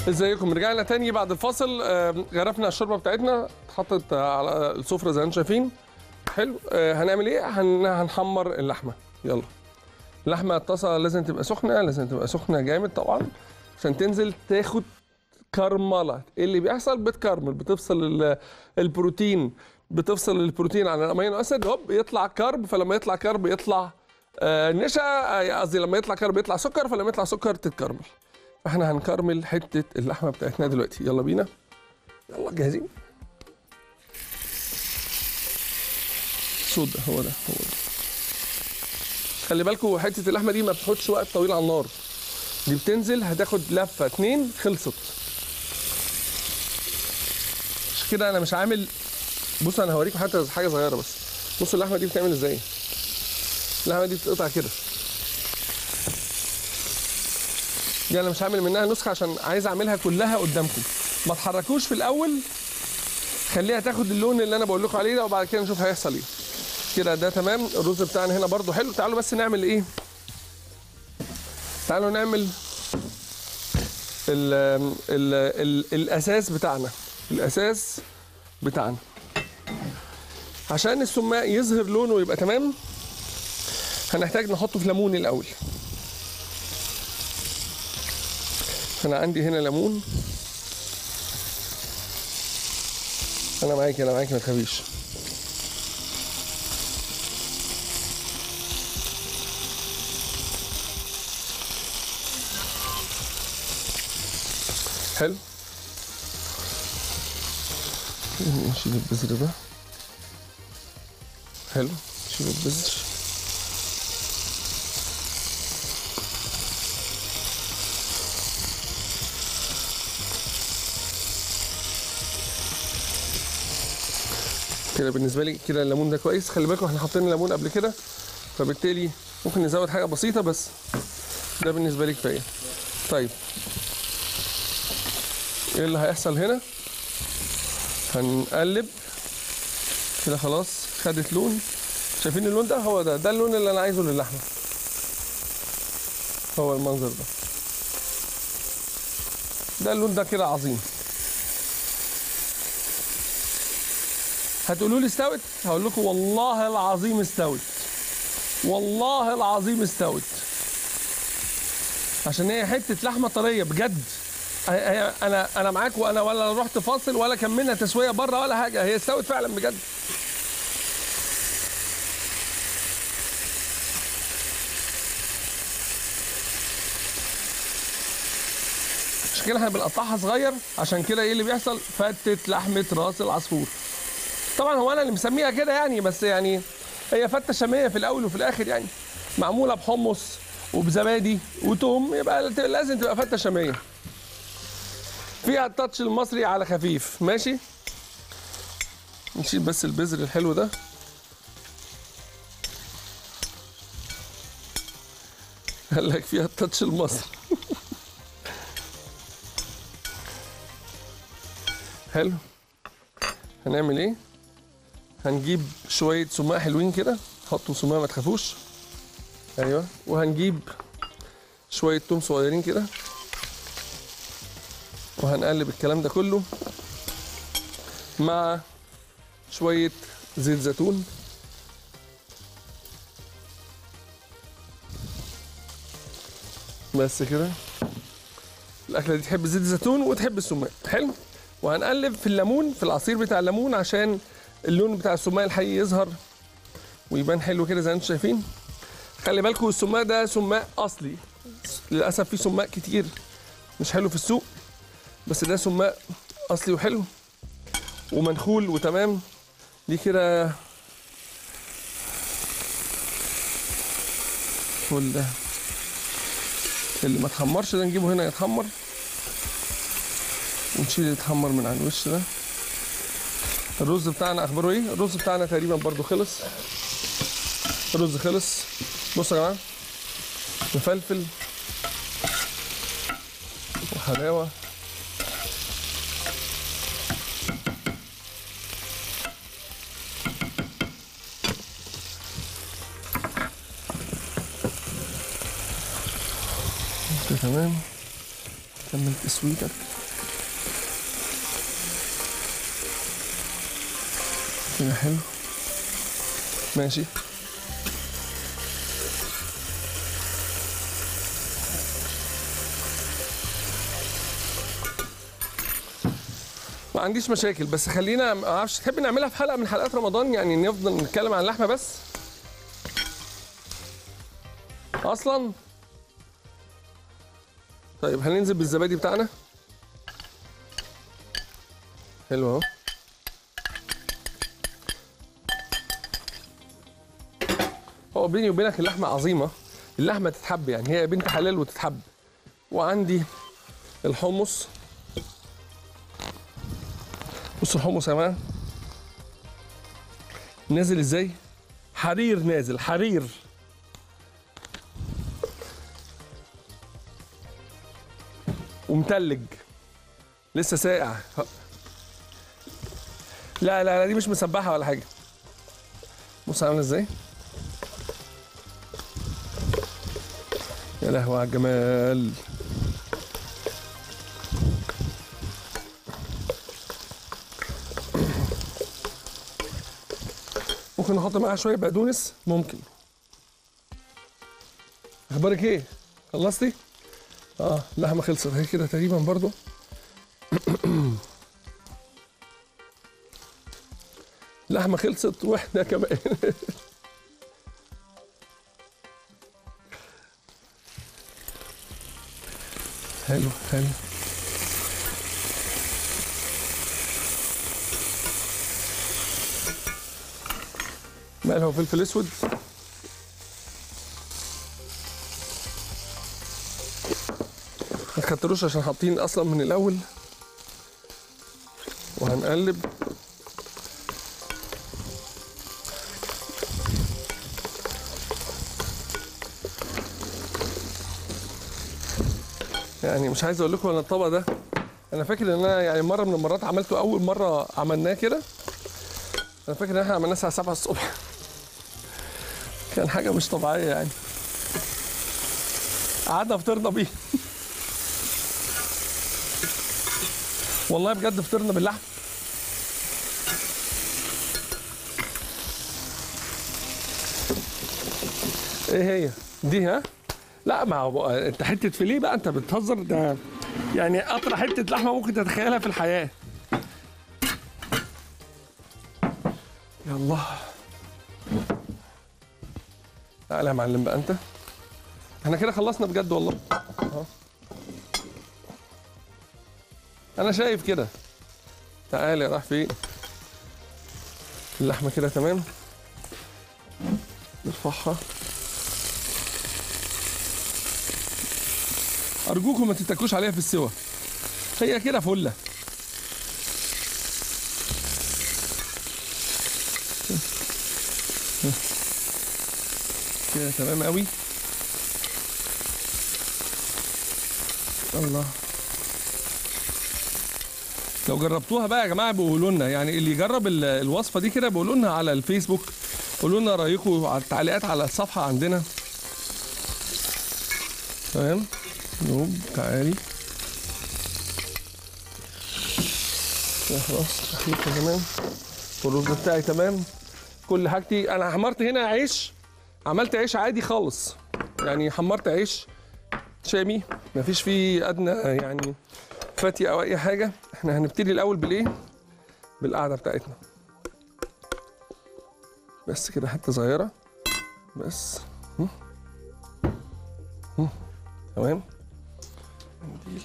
ازيكم رجعنا تاني بعد الفاصل آه، غرفنا الشوربه بتاعتنا اتحطت على السفره زي ما انتم شايفين حلو آه، هنعمل ايه هن- هنحمر اللحمه يلا اللحمه الطاسه لازم تبقى سخنه لازم تبقى سخنه جامد طبعا عشان تنزل تاخد كرمله ايه اللي بيحصل بتكرمل بتفصل ال- البروتين بتفصل البروتين عن الامينو اسيد هوب يطلع كرب فلما يطلع كرب يطلع آه، نشا آه، قصدي لما يطلع كرب يطلع سكر فلما يطلع سكر تتكرمل فاحنا هنكرمل حته اللحمه بتاعتنا دلوقتي يلا بينا يلا جاهزين صوت ده هو ده هو ده خلي بالكوا حته اللحمه دي ما بتاخدش وقت طويل على النار دي بتنزل هتاخد لفه اتنين خلصت عشان كده انا مش عامل بص انا هوريكم حتى حاجه صغيره بس بص اللحمه دي بتعمل ازاي اللحمه دي بتقطع كده دي انا مش هعمل منها نسخه عشان عايز اعملها كلها قدامكم ما تحركوش في الاول خليها تاخد اللون اللي انا بقول لكم عليه ده وبعد كده نشوف هيحصل ايه كده ده تمام الرز بتاعنا هنا برده حلو تعالوا بس نعمل ايه تعالوا نعمل ال ال ال الاساس بتاعنا الاساس بتاعنا عشان السماق يظهر لونه ويبقى تمام هنحتاج نحطه في ليمون الاول انا عندي هنا ليمون انا معاكي انا معاكي ما تخافيش حلو نشيل البذر ده حلو نشيل البذر كده بالنسبه لي كده الليمون ده كويس خلي بالكم احنا حاطين ليمون قبل كده فبالتالي ممكن نزود حاجه بسيطه بس ده بالنسبه لي كفايه طيب ايه اللي هيحصل هنا هنقلب كده خلاص خدت لون شايفين اللون ده هو ده ده اللون اللي انا عايزه للحمه هو المنظر ده ده اللون ده كده عظيم هتقولوا لي استوت هقول لكم والله العظيم استوت والله العظيم استوت عشان هي حته لحمه طريه بجد هي- هي- انا انا معاك وانا ولا رحت فاصل ولا كملنا تسويه بره ولا حاجه هي استوت فعلا بجد عشان كده احنا بنقطعها صغير عشان كده ايه اللي بيحصل فتت لحمه راس العصفور طبعا هو انا اللي مسميها كده يعني بس يعني هي فته شاميه في الاول وفي الاخر يعني معموله بحمص وبزبادي وتوم يبقى لازم تبقى فته شاميه فيها التاتش المصري على خفيف ماشي نشيل بس البذر الحلو ده قال لك فيها التاتش المصري حلو هنعمل ايه هنجيب شويه سماق حلوين كده حطوا سماق ما تخافوش ايوه وهنجيب شويه توم صغيرين كده وهنقلب الكلام ده كله مع شويه زيت زيتون بس كده الاكله دي تحب زيت الزيتون وتحب السماق حلو وهنقلب في الليمون في العصير بتاع الليمون عشان اللون بتاع السماق الحقيقي يظهر ويبان حلو كده زي ما انتم شايفين خلي بالكم السماق ده سماق اصلي للاسف في سماق كتير مش حلو في السوق بس ده سماق اصلي وحلو ومنخول وتمام دي كده كل ده اللي ما اتحمرش ده نجيبه هنا يتحمر ونشيل يتحمر من على الوش ده الرز بتاعنا اخباره ايه الرز بتاعنا تقريبا برضو خلص الرز خلص بصوا يا جماعه مفلفل وحلاوه كده تمام كمل تسويتك كده حلو ماشي ما عنديش مشاكل بس خلينا ما اعرفش تحب نعملها في حلقه من حلقات رمضان يعني نفضل نتكلم عن اللحمه بس اصلا طيب هننزل بالزبادي بتاعنا حلو اهو هو بيني وبينك اللحمه عظيمه اللحمه تتحب يعني هي بنت حلال وتتحب وعندي الحمص بصوا الحمص يا جماعه نازل ازاي حرير نازل حرير ومتلج لسه ساقع لا لا لا دي مش مسبحه ولا حاجه بص عامله ازاي يا لهوي على الجمال ممكن نحط معاها شويه بقدونس ممكن اخبارك ايه خلصتي اه اللحمه خلصت هي كده تقريبا برضو اللحمه خلصت واحنا كمان حلو حلو ملح وفلفل اسود ما تكتروش عشان حاطين اصلا من الاول وهنقلب يعني مش عايز اقول لكم انا الطبق ده انا فاكر ان انا يعني مره من المرات عملته اول مره عملناه كده انا فاكر ان احنا عملناه الساعه 7 الصبح كان حاجه مش طبيعيه يعني قعدنا فطرنا بيه والله بجد فطرنا باللحم ايه هي دي ها لا ما هو انت حته فيليه بقى انت بتهزر ده يعني اطرى حته لحمه ممكن تتخيلها في الحياه يلا تعالى يا معلم بقى انت احنا كده خلصنا بجد والله اهو. انا شايف كده تعالى راح فين اللحمه كده تمام نرفعها ارجوكم ما تتكوش عليها في السوا هي كده فله كده تمام قوي الله لو جربتوها بقى يا جماعه بيقولوا لنا يعني اللي يجرب ال- الوصفه دي كده بيقولوا لنا على الفيسبوك قولوا لنا رايكم على التعليقات على الصفحه عندنا تمام نوب تعالي كده خلاص تحليفها تمام والرز بتاعي تمام كل حاجتي انا حمرت هنا عيش عملت عيش عادي خالص يعني حمرت عيش شامي مفيش فيه ادنى يعني فتي او اي حاجه احنا هنبتدي الاول بالايه بالقعده بتاعتنا بس كده حته صغيره بس هم. هم. تمام منديل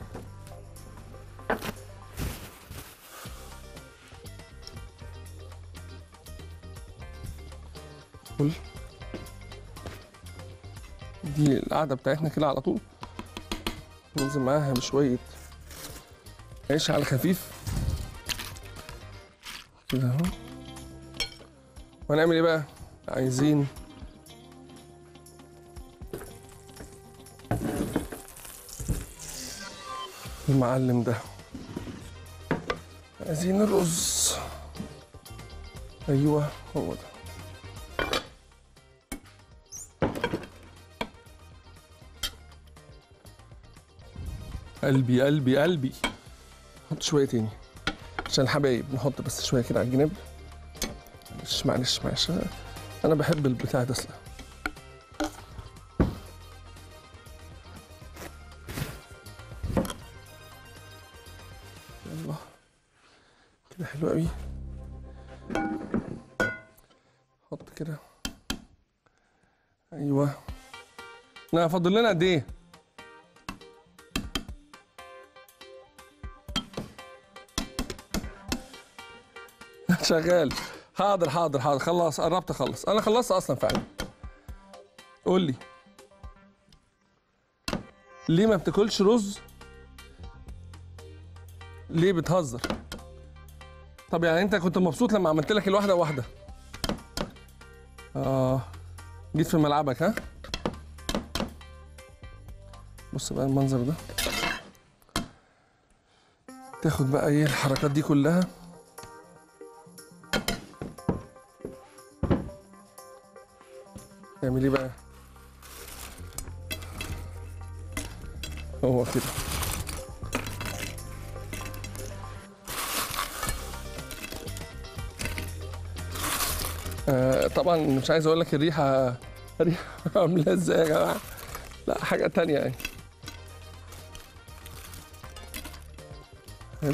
فل دي القعده بتاعتنا كده على طول ننزل معاها بشويه عيش على خفيف كده اهو وهنعمل ايه بقى عايزين المعلم ده عايزين الرز ايوه هو ده قلبي قلبي قلبي نحط شويه تاني عشان الحبايب نحط بس شويه كده على الجناب معلش معلش معلش انا أنا بحب البتاع ده اصلا يلا كده حلو قوي حط كده ايوه لا فاضل لنا قد ايه شغال حاضر حاضر حاضر خلاص قربت اخلص انا خلصت اصلا فعلا قول لي ليه ما بتاكلش رز ليه بتهزر طب يعني انت كنت مبسوط لما عملت لك الواحده واحده اه جيت في ملعبك ها بص بقى المنظر ده تاخد بقى ايه الحركات دي كلها تعمل ايه بقى هو كده آه طبعا مش عايز اقول لك الريحه ريحه عامله ازاي يا جماعه لا حاجه تانية يعني حلو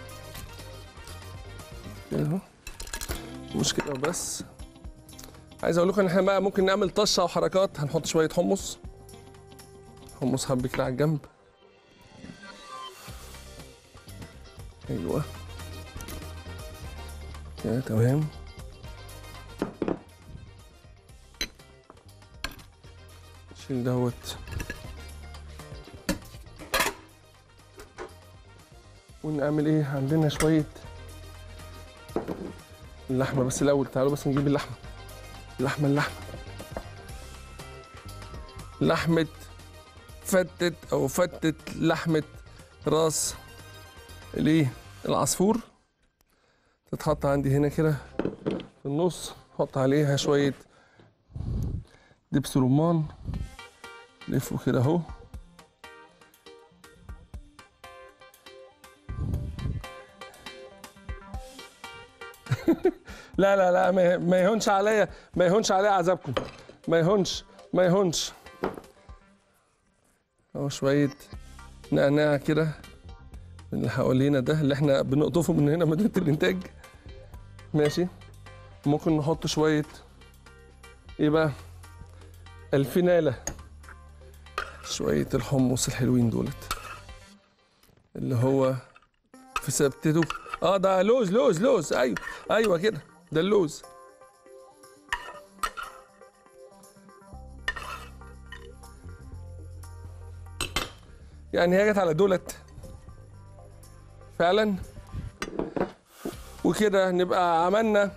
كده اهو مش كده وبس عايز اقول لكم ان احنا بقى ممكن نعمل طشه وحركات هنحط شويه حمص حمص حب كده على الجنب ايوه كده تمام شيل دوت ونعمل ايه عندنا شويه اللحمه بس الاول تعالوا بس نجيب اللحمه اللحمه اللحمه لحمه فتت او فتت لحمه راس الايه العصفور تتحط عندي هنا كده في النص احط عليها شويه دبس رمان لفه كده اهو لا لا لا ما ما يهونش عليا ما يهونش عليا عذابكم ما يهونش ما يهونش اهو شويه نعناع كده من اللي حوالينا ده اللي احنا بنقطفه من هنا مدينه الانتاج ماشي ممكن نحط شويه ايه بقى الفناله شويه الحمص الحلوين دولت اللي هو في ثبتته اه ده لوز لوز لوز ايوه ايوه كده ده اللوز يعني هي جت على دولت فعلا وكده نبقى عملنا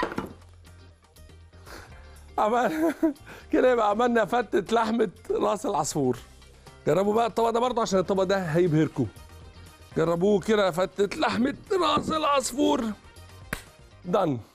عمل كده يبقى عملنا فتة لحمة راس العصفور جربوا بقى الطبق ده برضه عشان الطبق ده هيبهركم جربوه كده فتة لحمة راس العصفور دن